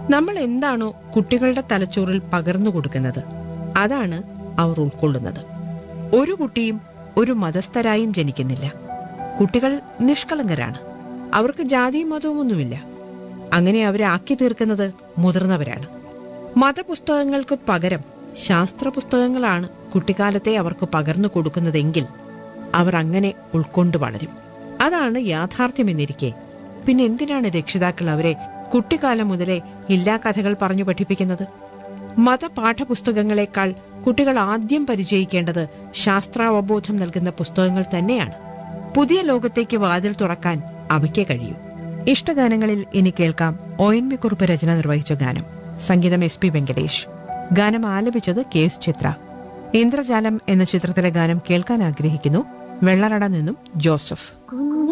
നമ്മൾ എന്താണോ കുട്ടികളുടെ തലച്ചോറിൽ പകർന്നു കൊടുക്കുന്നത് അതാണ് അവർ ഉൾക്കൊള്ളുന്നത് ഒരു കുട്ടിയും ഒരു മതസ്ഥരായും ജനിക്കുന്നില്ല കുട്ടികൾ നിഷ്കളങ്കരാണ് അവർക്ക് ജാതിയും മതവും ഒന്നുമില്ല അങ്ങനെ അവരെ ആക്കി തീർക്കുന്നത് മുതിർന്നവരാണ് മതപുസ്തകങ്ങൾക്ക് പകരം ശാസ്ത്ര പുസ്തകങ്ങളാണ് കുട്ടിക്കാലത്തെ അവർക്ക് പകർന്നു കൊടുക്കുന്നതെങ്കിൽ അവർ അങ്ങനെ ഉൾക്കൊണ്ടു വളരും അതാണ് യാഥാർത്ഥ്യമെന്നിരിക്കെ പിന്നെ എന്തിനാണ് രക്ഷിതാക്കൾ അവരെ കുട്ടിക്കാലം മുതലേ ഇല്ലാ കഥകൾ പറഞ്ഞു പഠിപ്പിക്കുന്നത് മതപാഠപുസ്തകങ്ങളെക്കാൾ കുട്ടികൾ ആദ്യം പരിചയിക്കേണ്ടത് ശാസ്ത്രാവബോധം നൽകുന്ന പുസ്തകങ്ങൾ തന്നെയാണ് പുതിയ ലോകത്തേക്ക് വാതിൽ തുറക്കാൻ അവയ്ക്കേ കഴിയൂ ഇഷ്ടഗാനങ്ങളിൽ ഇനി കേൾക്കാം ഒ എൻ വി കുറുപ്പ് രചന നിർവഹിച്ച ഗാനം സംഗീതം എസ് പി വെങ്കടേഷ് ഗാനം ആലപിച്ചത് കെ എസ് ചിത്ര ഇന്ദ്രജാലം എന്ന ചിത്രത്തിലെ ഗാനം കേൾക്കാൻ ആഗ്രഹിക്കുന്നു വെള്ളറട നിന്നും ജോസഫ്